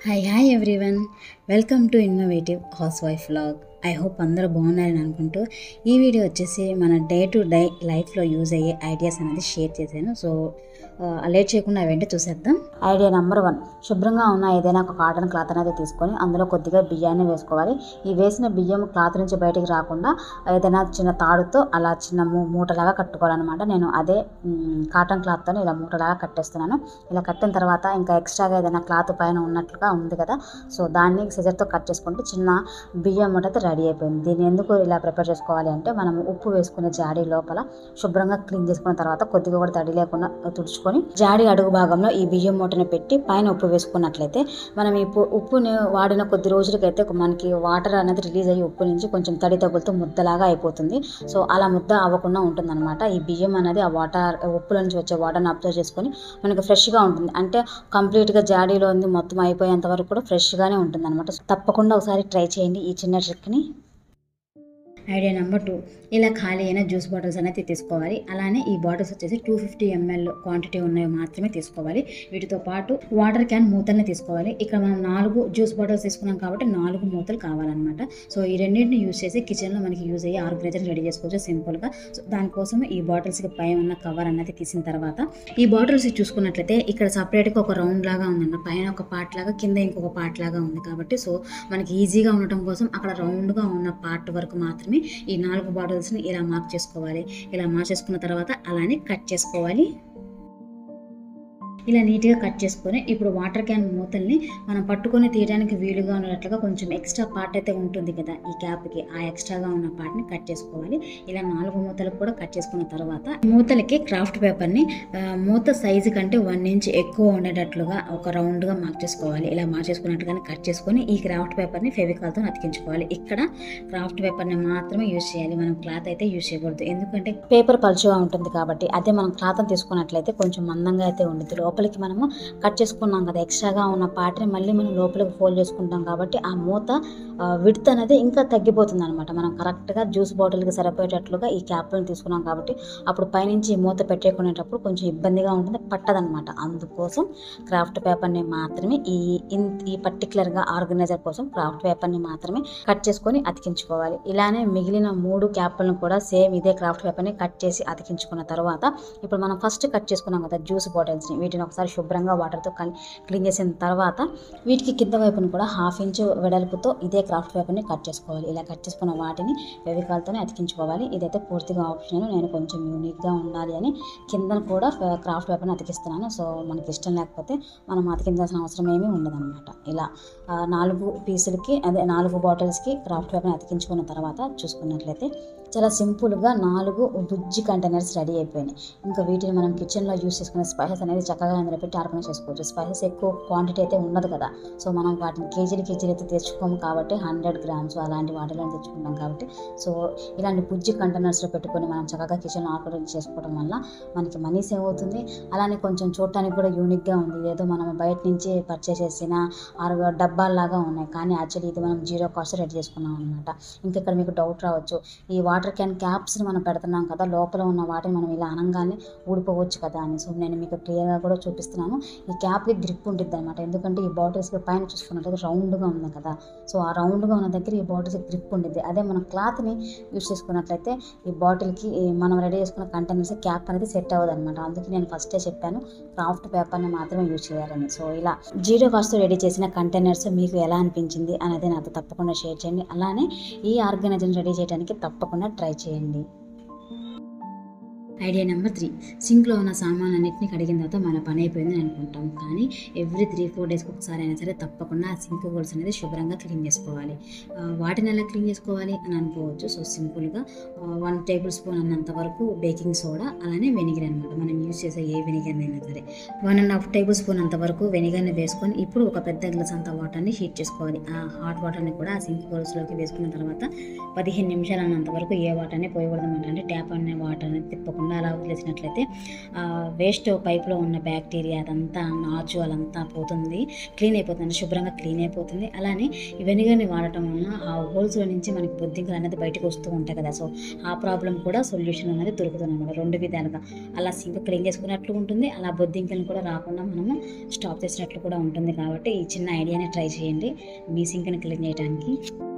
hi hi everyone welcome to innovative housewife vlog I hope అందరూ బాగున్నారని అనుకుంటూ ఈ వీడియో వచ్చేసి మన డే టు డే లైఫ్లో యూజ్ అయ్యే ఐడియాస్ అనేది షేర్ చేశాను సో లేట్ చేయకుండా అవేంటి చూసేద్దాం ఐడియా నెంబర్ వన్ శుభ్రంగా ఉన్న ఏదైనా ఒక కాటన్ క్లాత్ అనేది తీసుకొని అందులో కొద్దిగా బియ్యాన్ని వేసుకోవాలి ఈ వేసిన బియ్యం క్లాత్ నుంచి బయటికి రాకుండా ఏదైనా చిన్న తాడుతో అలా చిన్న మూ- మూటలాగా కట్టుకోవాలన్నమాట నేను అదే మ్, కాటన్ క్లాత్తో ఇలా మూటలాగా కట్టేస్తున్నాను ఇలా కట్టిన తర్వాత ఇంకా ఎక్స్ట్రాగా ఏదైనా క్లాత్ పైన ఉన్నట్లుగా ఉంది కదా సో దాన్ని సిజర్తో కట్ చేసుకుంటే చిన్న బియ్యం మూట అయితే రెడీ అయిపోయింది దీన్ని ఎందుకు ఇలా ప్రిపేర్ చేసుకోవాలి అంటే మనం ఉప్పు వేసుకునే జాడీ లోపల శుభ్రంగా క్లీన్ చేసుకున్న తర్వాత కొద్దిగా కూడా తడి లేకుండా తుడుచుకొని జాడీ అడుగు భాగంలో ఈ బియ్యం మూటను పెట్టి పైన ఉప్పు వేసుకున్నట్లయితే మనం ఈ పు- ఉప్పుని వాడిన కొద్ది రోజులకైతే మనకి వాటర్ అనేది రిలీజ్ అయ్యి ఉప్పు నుంచి కొంచెం తడి తగులుతూ ముద్దలాగా అయిపోతుంది సో అలా ముద్ద అవ్వకుండా ఉంటుందన్నమాట ఈ బియ్యం అనేది ఆ వాటర్ ఉప్పుల నుంచి వచ్చే వాటర్ని అబ్జర్వ్ చేసుకొని మనకి ఫ్రెష్గా ఉంటుంది అంటే కంప్లీట్గా జాడీలో ఉంది మొత్తం అయిపోయేంత వరకు కూడా ఫ్రెష్గానే ఉంటుంది అనమాట తప్పకుండా ఒకసారి ట్రై చేయండి ఈ చిన్న ట్రిక్ని ఐడియా నెంబర్ టూ ఇలా ఖాళీ అయిన జ్యూస్ బాటిల్స్ అనేది తీసుకోవాలి అలానే ఈ బాటిల్స్ వచ్చేసి టూ ఫిఫ్టీ ఎంఎల్ క్వాంటిటీ ఉన్నవి మాత్రమే తీసుకోవాలి వీటితో పాటు వాటర్ క్యాన్ మూతల్ని తీసుకోవాలి ఇక్కడ మనం నాలుగు జ్యూస్ బాటిల్స్ తీసుకున్నాం కాబట్టి నాలుగు మూతలు కావాలన్నమాట సో ఈ రెండింటిని యూజ్ చేసి కిచెన్లో మనకి యూజ్ అయ్యే ఆర్గనైజర్ రెడీ చేసుకోవచ్చు సింపుల్గా సో దానికోసం ఈ బాటిల్స్కి పై ఉన్న కవర్ అన్నది తీసిన తర్వాత ఈ బాటిల్స్ చూసుకున్నట్లయితే ఇక్కడ సపరేట్గా ఒక రౌండ్ లాగా ఉందన్న పైన ఒక పార్ట్ లాగా కింద ఇంకొక పార్ట్ లాగా ఉంది కాబట్టి సో మనకి ఈజీగా ఉండటం కోసం అక్కడ రౌండ్గా ఉన్న పార్ట్ వరకు మాత్రమే ఈ నాలుగు బాటిల్స్ని ఇలా మార్క్ చేసుకోవాలి ఇలా మార్క్ చేసుకున్న తర్వాత అలానే కట్ చేసుకోవాలి ఇలా నీట్గా కట్ చేసుకొని ఇప్పుడు వాటర్ క్యాన్ మూతల్ని మనం పట్టుకొని తీయడానికి వీలుగా ఉన్నట్లుగా కొంచెం ఎక్స్ట్రా పార్ట్ అయితే ఉంటుంది కదా ఈ క్యాప్కి ఆ ఎక్స్ట్రాగా ఉన్న పార్ట్ని కట్ చేసుకోవాలి ఇలా నాలుగు మూతలకు కూడా కట్ చేసుకున్న తర్వాత మూతలకి క్రాఫ్ట్ పేపర్ని ఆ, మూత సైజు కంటే వన్ ఇంచ్ ఎక్కువ ఉండేటట్లుగా ఒక రౌండ్గా మార్క్ చేసుకోవాలి ఇలా మార్క్ చేసుకున్నట్టుగానే కట్ చేసుకొని ఈ క్రాఫ్ట్ పేపర్ని ఫెవికాల్తో అతికించుకోవాలి ఇక్కడ క్రాఫ్ట్ పేపర్ని మాత్రమే యూజ్ చేయాలి మనం క్లాత్ అయితే యూజ్ చేయకూడదు ఎందుకంటే పేపర్ పలుచుగా ఉంటుంది కాబట్టి అదే మనం క్లాత్ తీసుకున్నట్లయితే కొంచెం మందంగా అయితే ఉంటుంది లోపలికి మనము కట్ చేసుకున్నాం కదా ఎక్స్ట్రాగా ఉన్న పార్ట్ని మళ్ళీ మనం లోపలికి ఫోల్డ్ చేసుకుంటాం కాబట్టి ఆ మూత విడత అనేది ఇంకా తగ్గిపోతుంది అనమాట మనం కరెక్ట్గా జ్యూస్ బాటిల్కి సరిపోయేటట్లుగా ఈ క్యాప్లను తీసుకున్నాం కాబట్టి అప్పుడు పైనుంచి ఈ మూత పెట్టేకునేటప్పుడు కొంచెం ఇబ్బందిగా ఉంటుంది పట్టదనమాట అందుకోసం క్రాఫ్ట్ పేపర్ని మాత్రమే ఈ ఇన్ ఈ పర్టికులర్గా ఆర్గనైజర్ కోసం క్రాఫ్ట్ పేపర్ని మాత్రమే కట్ చేసుకొని అతికించుకోవాలి ఇలానే మిగిలిన మూడు క్యాప్లను కూడా సేమ్ ఇదే క్రాఫ్ట్ పేపర్ని కట్ చేసి అతికించుకున్న తర్వాత ఇప్పుడు మనం ఫస్ట్ కట్ చేసుకున్నాం కదా జ్యూస్ బాటిల్స్ని వీటిని ఒకసారి శుభ్రంగా వాటర్తో క్లీన్ చేసిన తర్వాత వీటికి కింద వైపును కూడా హాఫ్ ఇంచ్ వెడల్పుతో ఇదే క్రాఫ్ట్ పేపర్ని కట్ చేసుకోవాలి ఇలా కట్ చేసుకున్న వాటిని ఫెవికాల్తోనే అతికించుకోవాలి ఇదైతే పూర్తిగా ఆప్షనల్ నేను కొంచెం యూనిక్గా ఉండాలి అని కింద కూడా ఫె- క్రాఫ్ట్ పేపర్ని అతికిస్తున్నాను సో మనకి ఇష్టం లేకపోతే మనం అతికించాల్సిన అవసరం ఏమీ ఉండదన్నమాట ఇలా ఆ, నాలుగు పీసులకి అదే నాలుగు బాటిల్స్కి క్రాఫ్ట్ పేపర్ని అతికించుకున్న తర్వాత చూసుకున్నట్లయితే చాలా సింపుల్గా నాలుగు బుజ్జి కంటైనర్స్ రెడీ అయిపోయినాయి ఇంకా వీటిని మనం కిచెన్లో యూస్ చేసుకునే స్పైసెస్ అనేది చక్కగా అందులో పెట్టి ఆర్గనైజ్ చేసుకోవచ్చు స్పైసెస్ ఎక్కువ క్వాంటిటీ అయితే ఉండదు కదా సో మనం వాటిని కేజీలు కేజీలు అయితే తెచ్చుకోము కాబట్టి హండ్రెడ్ గ్రామ్స్ అలాంటి వాటిలో తెచ్చుకుంటాం కాబట్టి సో ఇలాంటి బుజ్జి కంటైనర్స్లో పెట్టుకొని మనం చక్కగా కిచెన్లో ఆర్గనైజ్ చేసుకోవడం వల్ల మనకి మనీ సేవ్ అవుతుంది అలానే కొంచెం చూడటానికి కూడా యూనిక్గా ఉంది ఏదో మనం బయట నుంచి పర్చేస్ చేసిన ఆరు డబ్బాల్లాగా ఉన్నాయి కానీ యాక్చువల్లీ ఇది మనం జీరో కాస్ట్ రెడీ చేసుకున్నాం అనమాట ఇంకా ఇక్కడ మీకు డౌట్ రావచ్చు ఈ వాటర్ క్యాన్ క్యాప్స్ని మనం పెడుతున్నాం కదా లోపల ఉన్న వాటిని మనం ఇలా అనంగానే ఊడిపోవచ్చు కదా అని సో నేను మీకు క్లియర్గా కూడా చూపిస్తున్నాను ఈ క్యాప్కి గ్రిప్ ఉంటుంది అనమాట ఎందుకంటే ఈ బాటిల్స్కి పైన చూసుకున్నట్లయితే రౌండ్గా ఉంది కదా సో ఆ రౌండ్గా ఉన్న దగ్గర ఈ బాటిల్స్కి గ్రిప్ ఉంటుంది అదే మనం క్లాత్ని యూస్ చేసుకున్నట్లయితే ఈ బాటిల్కి ఈ మనం రెడీ చేసుకున్న కంటైనర్స్ క్యాప్ అనేది సెట్ అవ్వదు అనమాట అందుకే నేను ఫస్టే చెప్పాను క్రాఫ్ట్ పేపర్ని మాత్రమే యూజ్ చేయాలని సో ఇలా జీరో కాస్ట్ రెడీ చేసిన కంటైనర్స్ మీకు ఎలా అనిపించింది అనేది నాతో తప్పకుండా షేర్ చేయండి అలానే ఈ ఆర్గనైజర్ని రెడీ చేయడానికి తప్పకుండా ట్రై చేయండి ఐడియా నెంబర్ త్రీ సింక్లో ఉన్న సామాన్లన్నింటినీ కడిగిన తర్వాత మన పని అయిపోయిందని అనుకుంటాం కానీ ఎవ్రీ త్రీ ఫోర్ డేస్కి ఒకసారి అయినా సరే తప్పకుండా ఆ సింక్ హోల్స్ అనేది శుభ్రంగా క్లీన్ చేసుకోవాలి ఆ, వాటిని ఎలా క్లీన్ చేసుకోవాలి అని అనుకోవచ్చు సో సింపుల్గా వన్ టేబుల్ స్పూన్ అన్నంత వరకు బేకింగ్ సోడా అలానే వెనిగర్ అనమాట మనం యూజ్ చేసే ఏ వెనిగర్ అయినా సరే one and half tablespoon అంత వరకు వెనిగర్ని వేసుకొని ఇప్పుడు ఒక పెద్ద గ్లాస్ అంత వాటర్ని హీట్ చేసుకోవాలి ఆ హాట్ వాటర్ని కూడా ఆ సింక్ హోల్స్లోకి వేసుకున్న తర్వాత పదిహేను నిమిషాలు అన్నంత వరకు ఏ వాటర్ని పోయకూడదు అనమాట అంటే ట్యాప్ అనే వాటర్ అనేది తిప్పకుండా చేయకుండా అలా వదిలేసినట్లయితే వేస్ట్ పైప్లో ఉన్న బ్యాక్టీరియా అదంతా నాచు అదంతా పోతుంది క్లీన్ అయిపోతుంది శుభ్రంగా క్లీన్ అయిపోతుంది అలానే ఈ వెనిగర్ని వాడటం వలన ఆ హోల్స్లో నుంచి మనకి బొద్దింకలు అనేది బయటకు వస్తూ ఉంటాయి కదా సో ఆ ప్రాబ్లం కూడా సొల్యూషన్ అనేది దొరుకుతుంది అనమాట రెండు విధాలుగా అలా సింక్ క్లీన్ చేసుకున్నట్లు ఉంటుంది అలా బొద్దింకలు కూడా రాకుండా మనము స్టాప్ చేసినట్లు కూడా ఉంటుంది కాబట్టి ఈ చిన్న ఐడియాని ట్రై చేయండి మీ సింక్ని క్లీన్ చేయడానికి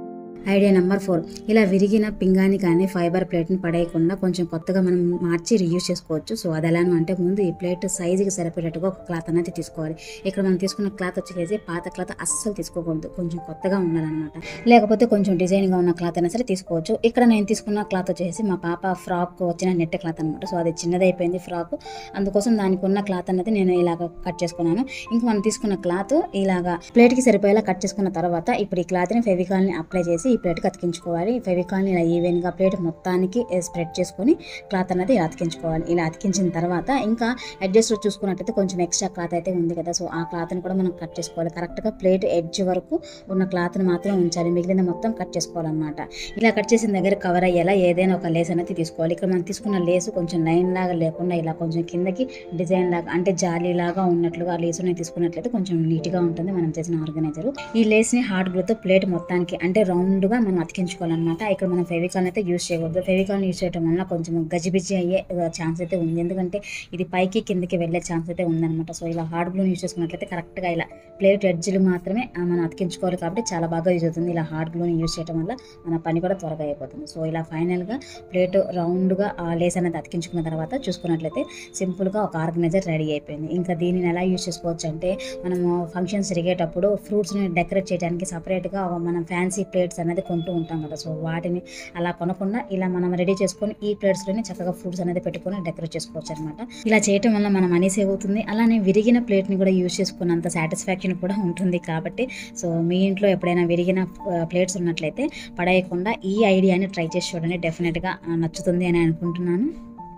ఐడియా నెంబర్ ఫోర్ ఇలా విరిగిన పింగాని కానీ ఫైబర్ ప్లేట్ని పడేయకుండా కొంచెం కొత్తగా మనం మార్చి రీయూజ్ చేసుకోవచ్చు సో అది ఎలాను అంటే ముందు ఈ ప్లేట్ సైజుకి సరిపడేట్టుగా ఒక క్లాత్ అనేది తీసుకోవాలి ఇక్కడ మనం తీసుకున్న క్లాత్ వచ్చేసి పాత క్లాత్ అస్సలు తీసుకోకూడదు కొంచెం కొత్తగా ఉండాలన్నమాట లేకపోతే కొంచెం డిజైన్గా ఉన్న క్లాత్ అయినా సరే తీసుకోవచ్చు ఇక్కడ నేను తీసుకున్న క్లాత్ వచ్చేసి మా పాప ఫ్రాక్ వచ్చిన నెట్ క్లాత్ అనమాట సో అది చిన్నదైపోయింది ఫ్రాక్ అందుకోసం దానికి ఉన్న క్లాత్ అనేది నేను ఇలాగ కట్ చేసుకున్నాను ఇంకా మనం తీసుకున్న క్లాత్ ఇలాగా ప్లేట్కి సరిపోయేలా కట్ చేసుకున్న తర్వాత ఇప్పుడు ఈ క్లాత్ని ఫెవికాల్ని అప్లై చేసి ఈ ప్లేట్కి అతికించుకోవాలి ఈ ఫెవికాల్ని ఇలా ఈవెన్గా ప్లేట్ మొత్తానికి స్ప్రెడ్ చేసుకొని క్లాత్ అనేది ఇలా అతికించుకోవాలి ఇలా అతికించిన తర్వాత ఇంకా అడ్జస్ట్ చూసుకున్నట్టయితే కొంచెం ఎక్స్ట్రా క్లాత్ అయితే ఉంది కదా సో ఆ క్లాత్ని కూడా మనం కట్ చేసుకోవాలి కరెక్ట్గా ప్లేట్ ఎడ్జ్ వరకు ఉన్న క్లాత్ని మాత్రం ఉంచాలి మిగిలిన మొత్తం కట్ చేసుకోవాలన్నమాట ఇలా కట్ చేసిన దగ్గర కవర్ అయ్యేలా ఏదైనా ఒక లేస్ అనేది తీసుకోవాలి ఇక్కడ మనం తీసుకున్న లేసు కొంచెం లైన్ లాగా లేకుండా ఇలా కొంచెం కిందకి డిజైన్ లాగా అంటే జాలీ లాగా ఉన్నట్లుగా ఆ లేసుని తీసుకున్నట్లయితే కొంచెం నీట్గా ఉంటుంది మనం చేసిన ఆర్గనైజర్ ఈ లేస్ని హార్డ్ గ్లూతో ప్లేట్ మొత్తానికి అంటే రౌండ్గా మనం అతికించుకోవాలన్నమాట ఇక్కడ మనం ఫెవికాల్ అయితే యూస్ చేయకూడదు ఫెవికాల్ యూస్ చేయడం వల్ల కొంచెం గజిబిజి అయ్యే ఛాన్స్ అయితే ఉంది ఎందుకంటే ఇది పైకి కిందకి వెళ్ళే ఛాన్స్ అయితే ఉందన్నమాట సో ఇలా హార్డ్ గ్లూని యూస్ చేసుకున్నట్లయితే కరెక్ట్గా ఇలా ప్లేట్ ఎడ్జ్లు మాత్రమే ఆ, మనం అతికించుకోవాలి కాబట్టి చాలా బాగా యూజ్ అవుతుంది ఇలా హార్డ్ గ్లూని యూస్ చేయడం వల్ల మన పని కూడా త్వరగా అయిపోతుంది సో ఇలా ఫైనల్గా ప్లేట్ రౌండ్గా ఆ లేస్ అనేది అతికించుకున్న తర్వాత చూసుకున్నట్లయితే సింపుల్గా ఒక ఆర్గనైజర్ రెడీ అయిపోయింది ఇంకా దీనిని ఎలా యూజ్ చేసుకోవచ్చు అంటే మనము ఫంక్షన్స్ జరిగేటప్పుడు ఫ్రూట్స్ని డెకరేట్ చేయడానికి సపరేట్గా మనం ఫ్యాన్సీ ప్లేట్స్ అనేది కొంటూ ఉంటాం కదా సో వాటిని అలా కొనకుండా ఇలా మనం రెడీ చేసుకొని ఈ ప్లేట్స్లోనే చక్కగా ఫ్రూట్స్ అనేది పెట్టుకొని డెకరేట్ చేసుకోవచ్చు అనమాట ఇలా చేయటం వల్ల మన మనీ సేవ్ అవుతుంది అలానే విరిగిన ప్లేట్ని కూడా యూజ్ చేసుకున్నంత సాటిస్ఫాక్షన్ కూడా ఉంటుంది కాబట్టి సో మీ ఇంట్లో ఎప్పుడైనా విరిగిన ప్లేట్స్ ఉన్నట్లయితే పడేయకుండా ఈ ఐడియాని ట్రై చేసి చూడండి డెఫినెట్గా ఆ, నచ్చుతుంది అని అనుకుంటున్నాను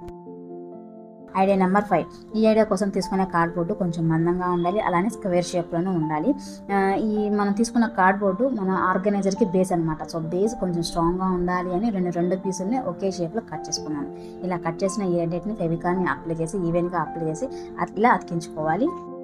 ఐడియా నెంబర్ ఫైవ్ ఈ ఐడియా కోసం తీసుకునే కార్డ్బోర్డు కొంచెం మందంగా ఉండాలి అలానే స్క్వేర్ షేప్లోనే ఉండాలి ఆ, ఈ మనం తీసుకున్న కార్డ్బోర్డు మన ఆర్గనైజర్కి బేస్ అనమాట సో బేస్ కొంచెం స్ట్రాంగ్గా ఉండాలి అని రెండు రెండు పీసుల్ని ఒకే షేప్లో కట్ చేసుకున్నాను ఇలా కట్ చేసిన ఈ రెండింటిని ఫెవికాల్ని అప్లై చేసి ఈవెన్గా అప్లై చేసి అట్- ఇలా అతికించుకోవాలి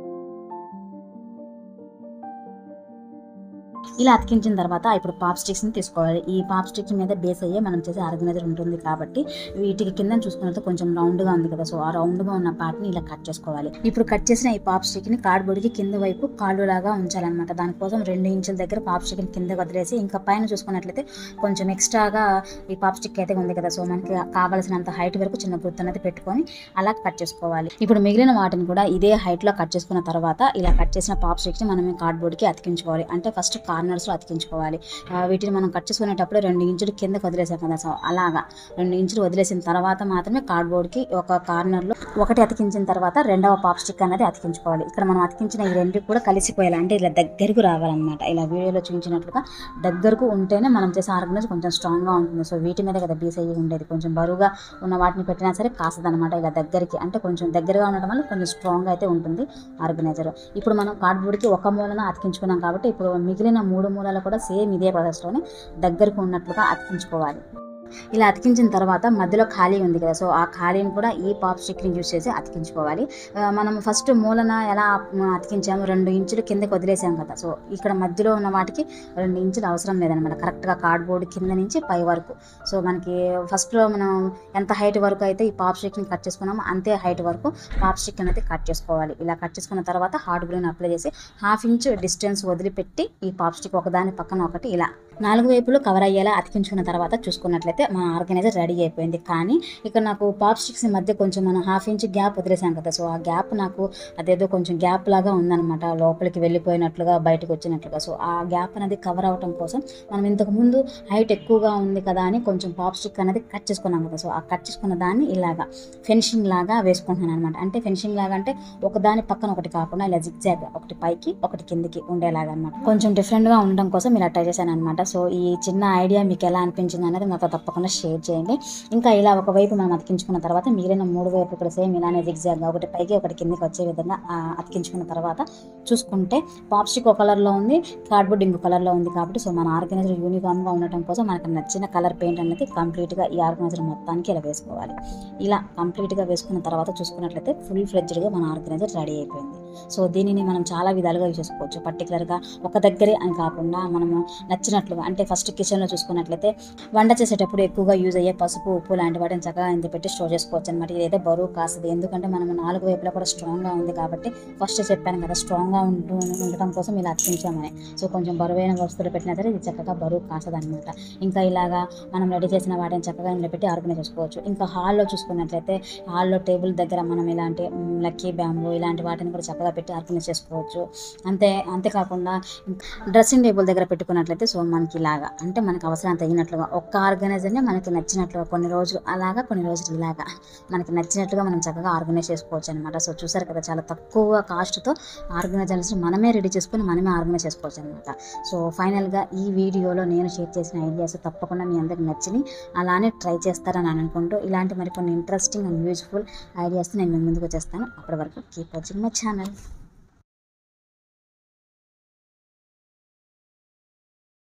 ఇలా అతికించిన తర్వాత ఇప్పుడు పాప్ స్టిక్స్ని తీసుకోవాలి ఈ పాప్ స్టిక్స్ మీద బేస్ అయ్యే మనం చేసే ఆర్గనైజర్ ఉంటుంది కాబట్టి వీటికి కింద చూసుకున్నట్టు కొంచెం రౌండ్గా ఉంది కదా సో ఆ రౌండ్గా ఉన్న పార్ట్ని ఇలా కట్ చేసుకోవాలి ఇప్పుడు కట్ చేసిన ఈ పాప్ స్టిక్ని కార్డ్బోర్డ్కి కింద వైపు కాళ్ళు లాగా ఉంచాలన్నమాట దానికోసం రెండు ఇంచుల దగ్గర పాప్ స్టిక్ని కింద వదిలేసి ఇంకా పైన చూసుకున్నట్లయితే కొంచెం ఎక్స్ట్రాగా ఈ పాప్ స్టిక్ అయితే ఉంది కదా సో మనకి కావాల్సినంత హైట్ వరకు చిన్న గుర్తు అనేది పెట్టుకొని అలా కట్ చేసుకోవాలి ఇప్పుడు మిగిలిన వాటిని కూడా ఇదే హైట్లో కట్ చేసుకున్న తర్వాత ఇలా కట్ చేసిన పాప్ స్టిక్స్ని మనం ఈ కార్డ్బోర్డ్కి అతికించుకోవాలి అంటే ఫస్ట్ కార్నర్స్లో అతికించుకోవాలి ఆ, వీటిని మనం కట్ చేసుకునేటప్పుడు రెండు ఇంచులు కిందకి వదిలేసాం కదా సో అలాగా రెండు ఇంచులు వదిలేసిన తర్వాత మాత్రమే కార్డ్బోర్డ్కి ఒక కార్నర్లో ఒకటి అతికించిన తర్వాత రెండవ పాప్ స్టిక్ అనేది అతికించుకోవాలి ఇక్కడ మనం అతికించిన ఈ రెండు కూడా కలిసిపోయాలి అంటే ఇలా దగ్గరకు రావాలన్నమాట ఇలా వీడియోలో చూపించినట్లుగా దగ్గరకు ఉంటేనే మనం చేసే ఆర్గనైజ్ కొంచెం స్ట్రాంగ్గా ఉంటుంది సో వీటి మీద కదా బీస్ అయ్యి ఉండేది కొంచెం బరువుగా ఉన్న వాటిని పెట్టినా సరే కాస్తుంది అనమాట ఇలా దగ్గరికి అంటే కొంచెం దగ్గరగా ఉండడం వల్ల కొంచెం స్ట్రాంగ్ అయితే ఉంటుంది ఆర్గనైజర్ ఇప్పుడు మనం కార్డ్బోర్డ్కి ఒక మూలన అతికించుకున్నాం కాబట్టి ఇప్పుడు మిగిలిన మూడు మూలలు కూడా సేమ్ ఇదే ప్రాసెస్లోనే దగ్గరకు ఉన్నట్లుగా అతికించుకోవాలి ఇలా అతికించిన తర్వాత మధ్యలో ఖాళీ ఉంది కదా సో ఆ ఖాళీని కూడా ఈ పాప్ స్టిక్ని యూజ్ చేసి అతికించుకోవాలి ఆ, మనం ఫస్ట్ మూలన ఎలా మ, అతికించాము రెండు ఇంచులు కిందకి వదిలేసాం కదా సో ఇక్కడ మధ్యలో ఉన్న వాటికి రెండు ఇంచులు అవసరం లేదనమాట కరెక్ట్గా కార్డ్బోర్డ్ కింద నుంచి పై వరకు సో మనకి ఫస్ట్లో మనం ఎంత హైట్ వరకు అయితే ఈ పాప్ స్టిక్ని కట్ చేసుకున్నామో అంతే హైట్ వరకు పాప్ స్టిక్ అనేది కట్ చేసుకోవాలి ఇలా కట్ చేసుకున్న తర్వాత హార్డ్ గ్లూని అప్లై చేసి హాఫ్ ఇంచ్ డిస్టెన్స్ వదిలిపెట్టి ఈ పాప్ స్టిక్ ఒకదాని పక్కన ఒకటి ఇలా నాలుగు వైపులు కవర్ అయ్యేలా అతికించుకున్న తర్వాత చూసుకున్నట్లయితే మన ఆర్గనైజర్ రెడీ అయిపోయింది కానీ ఇక్కడ నాకు పాప్ స్టిక్స్ మధ్య కొంచెం మనం హాఫ్ ఇంచ్ గ్యాప్ వదిలేసాం కదా సో ఆ గ్యాప్ నాకు అదేదో కొంచెం గ్యాప్ లాగా ఉందన్నమాట లోపలికి వెళ్ళిపోయినట్లుగా బయటకు వచ్చినట్లుగా సో ఆ గ్యాప్ అనేది కవర్ అవటం కోసం మనం ఇంతకు ముందు హైట్ ఎక్కువగా ఉంది కదా అని కొంచెం పాప్ స్టిక్ అనేది కట్ చేసుకున్నాం కదా సో ఆ కట్ చేసుకున్న దాన్ని ఇలాగా ఫెన్షింగ్ లాగా వేసుకుంటున్నాను అనమాట అంటే ఫెన్షింగ్ లాగా అంటే ఒకదాని పక్కన ఒకటి కాకుండా ఇలా జిగ్జాగ్ ఒకటి పైకి ఒకటి కిందికి ఉండేలాగా అనమాట కొంచెం డిఫరెంట్గా ఉండడం కోసం ఇలా ట్రై చేశాను అనమాట సో ఈ చిన్న ఐడియా మీకు ఎలా అనిపించింది అనేది నాతో తప్పకుండా షేర్ చేయండి ఇంకా ఇలా ఒకవైపు మనం అతికించుకున్న తర్వాత మిగిలిన మూడు వైపు కూడా సేమ్ ఇలానే జిగ్జాగ్గా ఒకటి పైకి ఒకటి కిందకి వచ్చే విధంగా ఆ, అతికించుకున్న తర్వాత చూసుకుంటే పాప్స్టిక్ ఒక కలర్లో ఉంది కార్డ్బోర్డ్ ఇంకో కలర్లో ఉంది కాబట్టి సో మన ఆర్గనైజర్ యూనిఫామ్గా ఉండటం కోసం మనకు నచ్చిన కలర్ పెయింట్ అనేది కంప్లీట్గా ఈ ఆర్గనైజర్ మొత్తానికి ఇలా వేసుకోవాలి ఇలా కంప్లీట్గా వేసుకున్న తర్వాత చూసుకున్నట్లయితే ఫుల్ ఫ్లెడ్జ్డ్గా మన ఆర్గనైజర్ రెడీ అయిపోయింది సో దీనిని మనం చాలా విధాలుగా యూజ్ చేసుకోవచ్చు పర్టికులర్గా ఒక దగ్గరే అని కాకుండా మనము నచ్చినట్లుగా అంటే ఫస్ట్ కిచెన్లో చూసుకున్నట్లయితే వంట చేసేటప్పుడు ఎక్కువగా యూజ్ అయ్యే పసుపు ఉప్పు లాంటి వాటిని చక్కగా ఇంత పెట్టి స్టోర్ చేసుకోవచ్చు అనమాట ఇదైతే బరువు కాస్తుంది ఎందుకంటే మనం నాలుగు వైపులా కూడా స్ట్రాంగ్గా ఉంది కాబట్టి ఫస్ట్ చెప్పాను కదా స్ట్రాంగ్గా ఉంటూ ఉండటం కోసం ఇలా అతికించామని సో కొంచెం బరువైన వస్తువులు పెట్టినా సరే ఇది చక్కగా బరువు కాస్తుంది అనమాట ఇంకా ఇలాగా మనం రెడీ చేసిన వాటిని చక్కగా ఇంట్లో పెట్టి ఆర్గనైజ్ చేసుకోవచ్చు ఇంకా హాల్లో చూసుకున్నట్లయితే హాల్లో టేబుల్ దగ్గర మనం ఇలాంటి మ్, లక్కీ బ్యాంబు ఇలాంటి వాటిని కూడా చక్కగా పెట్టి ఆర్గనైజ్ చేసుకోవచ్చు అంతే అంతేకాకుండా డ్రెస్సింగ్ టేబుల్ దగ్గర పెట్టుకున్నట్లయితే సో మనకి ఇలాగా అంటే మనకు అవసరం తగినట్లుగా ఒక్క ఆర్గనైజర్నే మనకి నచ్చినట్లుగా కొన్ని రోజులు అలాగా కొన్ని రోజులు ఇలాగా మనకి నచ్చినట్లుగా మనం చక్కగా ఆర్గనైజ్ చేసుకోవచ్చు అనమాట సో చూసారు కదా చాలా తక్కువ కాస్ట్తో ఆర్గనైజర్స్ మనమే రెడీ చేసుకొని మనమే ఆర్గనైజ్ చేసుకోవచ్చు అనమాట సో ఫైనల్గా ఈ వీడియోలో నేను షేర్ చేసిన ఐడియాస్ తప్పకుండా మీ అందరికి నచ్చినాయి అలానే ట్రై చేస్తారని అనుకుంటూ ఇలాంటి మరికొన్ని ఇంట్రెస్టింగ్ అండ్ యూజ్ఫుల్ ఐడియాస్ నేను మీ ముందుకు వచ్చేస్తాను అప్పటి వరకు కీప్ వాచింగ్ మై ఛానల్